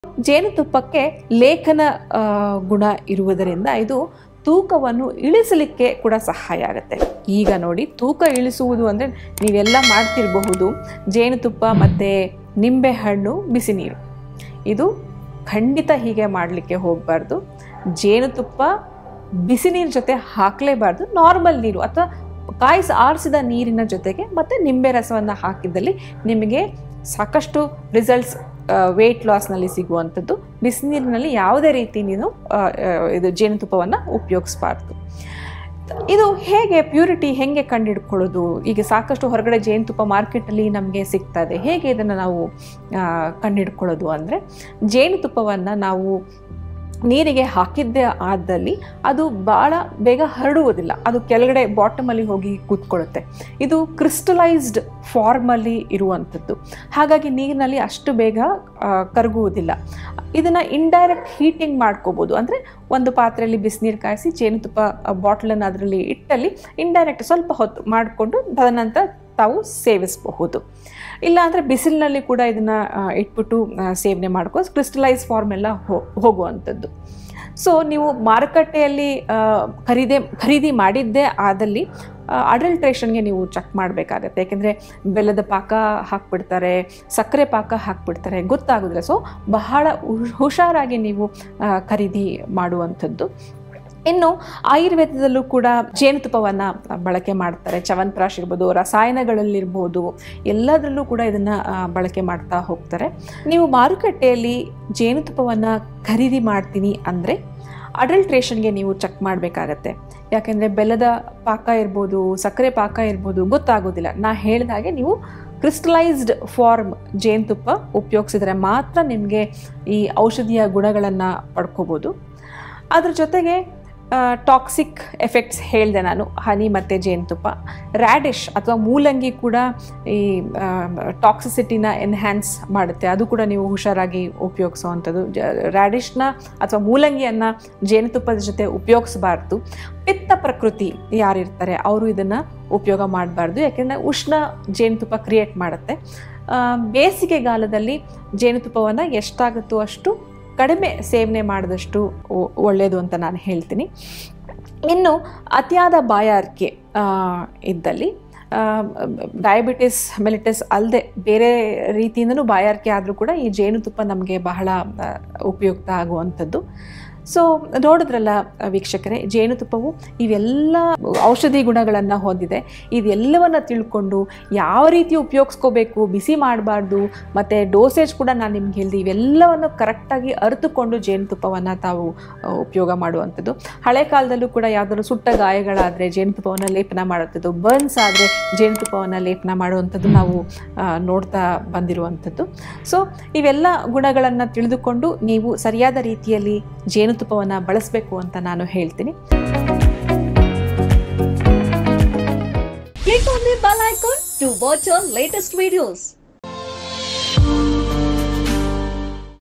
ಜೇನುತುಪ್ಪಕ್ಕೆ ಲೇಖನ ಆ, ಗುಣ ಇರುವುದರಿಂದ ಇದು ತೂಕವನ್ನು ಇಳಿಸಲಿಕ್ಕೆ ಕೂಡ ಸಹಾಯ ಆಗುತ್ತೆ ಈಗ ನೋಡಿ ತೂಕ ಇಳಿಸುವುದು ಅಂದರೆ ನೀವೆಲ್ಲ ಮಾಡ್ತಿರಬಹುದು ಜೇನುತುಪ್ಪ ಮತ್ತು ನಿಂಬೆಹಣ್ಣು ಬಿಸಿ ನೀರು ಇದು ಖಂಡಿತ ಹೀಗೆ ಮಾಡಲಿಕ್ಕೆ ಹೋಗಬಾರ್ದು ಜೇನುತುಪ್ಪ ಬಿಸಿ ನೀರು ಜೊತೆ ಹಾಕಲೇಬಾರ್ದು ನಾರ್ಮಲ್ ನೀರು ಅಥವಾ ಕಾಯಿಸಿ ಆರಿಸಿದ ನೀರಿನ ಜೊತೆಗೆ ಮತ್ತು ನಿಂಬೆ ರಸವನ್ನು ಹಾಕಿದಲ್ಲಿ ನಿಮಗೆ ಸಾಕಷ್ಟು ರಿಸಲ್ಟ್ಸ್ ವೆಯ್ಟ್ ಲಾಸ್ನಲ್ಲಿ ಸಿಗುವಂಥದ್ದು ಬಿಸಿನೀರಿನಲ್ಲಿ ಯಾವುದೇ ರೀತಿ ನೀನು ಆ, ಆ, ಇದು ಜೇನುತುಪ್ಪವನ್ನು ಉಪಯೋಗಿಸ್ಬಾರ್ದು ಇದು ಹೇಗೆ ಪ್ಯೂರಿಟಿ ಹೇಗೆ ಕಂಡುಹಿಡ್ಕೊಳ್ಳೋದು ಈಗ ಸಾಕಷ್ಟು ಹೊರಗಡೆ ಜೇನುತುಪ್ಪ ಮಾರ್ಕೆಟಲ್ಲಿ ನಮಗೆ ಸಿಗ್ತದೆ ಹೇಗೆ ಇದನ್ನು ನಾವು ಆ, ಕಂಡುಹಿಡ್ಕೊಳ್ಳೋದು ಅಂದರೆ ಜೇನುತುಪ್ಪವನ್ನು ನಾವು ನೀರಿಗೆ ಹಾಕಿದ್ದೇ ಆದಲ್ಲಿ ಅದು ಭಾಳ ಬೇಗ ಹರಡುವುದಿಲ್ಲ ಅದು ಕೆಳಗಡೆ ಬಾಟಮಲ್ಲಿ ಹೋಗಿ ಕೂತ್ಕೊಳ್ಳುತ್ತೆ ಇದು ಕ್ರಿಸ್ಟಲೈಸ್ಡ್ ಫಾರ್ಮಲ್ಲಿ ಇರುವಂಥದ್ದು ಹಾಗಾಗಿ ನೀರಿನಲ್ಲಿ ಅಷ್ಟು ಬೇಗ ಆ, ಕರಗುವುದಿಲ್ಲ ಇದನ್ನು ಇಂಡೈರೆಕ್ಟ್ ಹೀಟಿಂಗ್ ಮಾಡ್ಕೋಬೋದು ಅಂದರೆ ಒಂದು ಪಾತ್ರೆಯಲ್ಲಿ ಬಿಸಿನೀರು ಕಾಯಿಸಿ ಜೇನುತುಪ್ಪ ಬಾಟ್ಲನ್ನು ಅದರಲ್ಲಿ ಇಟ್ಟಲ್ಲಿ ಇಂಡೈರೆಕ್ಟ್ ಸ್ವಲ್ಪ ಹೊತ್ತು ಮಾಡಿಕೊಂಡು ತದನಂತರ ತಾವು ಸೇವಿಸಬಹುದು ಇಲ್ಲ ಅಂದರೆ ಬಿಸಿಲಿನಲ್ಲಿ ಕೂಡ ಇದನ್ನು ಇಟ್ಬಿಟ್ಟು ಆ, ಸೇವನೆ ಮಾಡ್ಕೋ ಕ್ರಿಸ್ಟಲೈಸ್ ಫಾರ್ಮ್ ಎಲ್ಲ ಹೋ ಹೋಗುವಂಥದ್ದು ಸೊ ನೀವು ಮಾರುಕಟ್ಟೆಯಲ್ಲಿ ಆ, ಖರೀದಿ ಖರೀದಿ ಮಾಡಿದ್ದೇ ಆದಲ್ಲಿ ಅಡಲ್ಟ್ರೇಷನ್ಗೆ ನೀವು ಚೆಕ್ ಮಾಡಬೇಕಾಗತ್ತೆ ಯಾಕೆಂದರೆ ಬೆಲ್ಲದ ಪಾಕ ಹಾಕ್ಬಿಡ್ತಾರೆ ಸಕ್ಕರೆ ಪಾಕ ಹಾಕ್ಬಿಡ್ತಾರೆ ಗೊತ್ತಾಗೋದಿಲ್ಲ ಸೊ ಬಹಳ ಹುಷ್- ಹುಷಾರಾಗಿ ನೀವು ಆ, ಖರೀದಿ ಮಾಡುವಂಥದ್ದು ಇನ್ನು ಆಯುರ್ವೇದದಲ್ಲೂ ಕೂಡ ಜೇನುತುಪ್ಪವನ್ನು ಬಳಕೆ ಮಾಡ್ತಾರೆ ಚ್ಯವನ್ಪ್ರಾಶ್ ಇರ್ಬೋದು ರಸಾಯನಗಳಲ್ಲಿರ್ಬೋದು ಎಲ್ಲದರಲ್ಲೂ ಕೂಡ ಇದನ್ನು ಬಳಕೆ ಮಾಡ್ತಾ ಹೋಗ್ತಾರೆ ನೀವು ಮಾರುಕಟ್ಟೆಯಲ್ಲಿ ಜೇನುತುಪ್ಪವನ್ನು ಖರೀದಿ ಮಾಡ್ತೀನಿ ಅಂದರೆ ಅಡಲ್ಟ್ರೇಷನ್ಗೆ ನೀವು ಚೆಕ್ ಮಾಡಬೇಕಾಗತ್ತೆ ಯಾಕೆಂದರೆ ಬೆಲ್ಲದ ಪಾಕ ಇರ್ಬೋದು ಸಕ್ಕರೆ ಪಾಕ ಇರ್ಬೋದು ಗೊತ್ತಾಗೋದಿಲ್ಲ ನಾ ಹೇಳಿದ ಹಾಗೆ ನೀವು ಕ್ರಿಸ್ಟಲೈಸ್ಡ್ ಫಾರ್ಮ್ ಜೇನುತುಪ್ಪ ಉಪಯೋಗಿಸಿದ್ರೆ ಮಾತ್ರ ನಿಮಗೆ ಈ ಔಷಧಿಯ ಗುಣಗಳನ್ನು ಪಡ್ಕೋಬೋದು ಅದ್ರ ಜೊತೆಗೆ ಟಾಕ್ಸಿಕ್ ಎಫೆಕ್ಟ್ಸ್ ಹೇಳಿದೆ ನಾನು ಹನಿ ಮತ್ತು ಜೇನುತುಪ್ಪ ರ್ಯಾಡಿಶ್ ಅಥವಾ ಮೂಲಂಗಿ ಕೂಡ ಈ ಟಾಕ್ಸಿಸಿಟಿನ ಎನ್ಹ್ಯಾನ್ಸ್ ಮಾಡುತ್ತೆ ಅದು ಕೂಡ ನೀವು ಹುಷಾರಾಗಿ ಉಪಯೋಗಿಸುವಂಥದ್ದು ರ್ಯಾಡಿಶ್ನ ಅಥವಾ ಮೂಲಂಗಿಯನ್ನು ಜೇನುತುಪ್ಪದ ಜೊತೆ ಉಪಯೋಗಿಸಬಾರ್ದು ಪಿತ್ತ ಪ್ರಕೃತಿ ಯಾರಿರ್ತಾರೆ ಅವರು ಇದನ್ನು ಉಪಯೋಗ ಮಾಡಬಾರ್ದು ಯಾಕೆಂದರೆ ಉಷ್ಣ ಜೇನುತುಪ್ಪ ಕ್ರಿಯೇಟ್ ಮಾಡುತ್ತೆ ಆ, ಬೇಸಿಗೆಗಾಲದಲ್ಲಿ ಜೇನುತುಪ್ಪವನ್ನು ಎಷ್ಟಾಗುತ್ತೋ ಅಷ್ಟು ಕಡಿಮೆ ಸೇವನೆ ಮಾಡಿದಷ್ಟು ಒ- ಒಳ್ಳೆಯದು ಅಂತ ನಾನು ಹೇಳ್ತೀನಿ ಇನ್ನು ಅತಿಯಾದ ಬಾಯಾರಿಕೆ ಆ, ಇದ್ದಲ್ಲಿ ಡಯಾಬಿಟಿಸ್ ಮೆಲಿಟಿಸ್ ಅಲ್ಲದೆ ಬೇರೆ ರೀತಿಯಿಂದನೂ ಬಾಯಾರಿಕೆ ಆದರೂ ಕೂಡ ಈ ಜೇನುತುಪ್ಪ ನಮಗೆ ಬಹಳ ಆ, ಉಪಯುಕ್ತ ಆಗುವಂಥದ್ದು ಸೊ ನೋಡಿದ್ರಲ್ಲ ಆ, ವೀಕ್ಷಕರೇ ಜೇನುತುಪ್ಪವು ಇವೆಲ್ಲ ಔಷಧಿ ಗುಣಗಳನ್ನು ಹೊಂದಿದೆ ಇದೆಲ್ಲವನ್ನು ತಿಳ್ಕೊಂಡು ಯಾವ ರೀತಿ ಉಪಯೋಗಿಸ್ಕೋಬೇಕು ಬಿಸಿ ಮಾಡಬಾರ್ದು ಮತ್ತು ಡೋಸೇಜ್ ಕೂಡ ನಾನು ನಿಮ್ಗೆ ಹೇಳಿದೆ ಇವೆಲ್ಲವನ್ನು ಕರೆಕ್ಟಾಗಿ ಅರಿತುಕೊಂಡು ಜೇನುತುಪ್ಪವನ್ನು ತಾವು ಆ, ಉಪಯೋಗ ಮಾಡುವಂಥದ್ದು ಹಳೆ ಕಾಲದಲ್ಲೂ ಕೂಡ ಯಾವುದಾದ್ರು ಸುಟ್ಟ ಗಾಯಗಳಾದರೆ ಜೇನುತುಪ್ಪವನ್ನು ಲೇಪನ ಮಾಡುವಂಥದ್ದು ಬರ್ನ್ಸ್ ಆದರೆ ಜೇನುತುಪ್ಪವನ್ನು ಲೇಪನ ಮಾಡುವಂಥದ್ದು ನಾವು ಆ, ನೋಡ್ತಾ ಬಂದಿರುವಂಥದ್ದು ಸೊ ಇವೆಲ್ಲ ಗುಣಗಳನ್ನು ತಿಳಿದುಕೊಂಡು ನೀವು ಸರಿಯಾದ ರೀತಿಯಲ್ಲಿ ಜೇನುತುಪ್ಪವನ್ನು ಬಳಸಬೇಕು ಅಂತ ನಾನು ಹೇಳ್ತೀನಿ Click on the bell icon to watch our latest videos.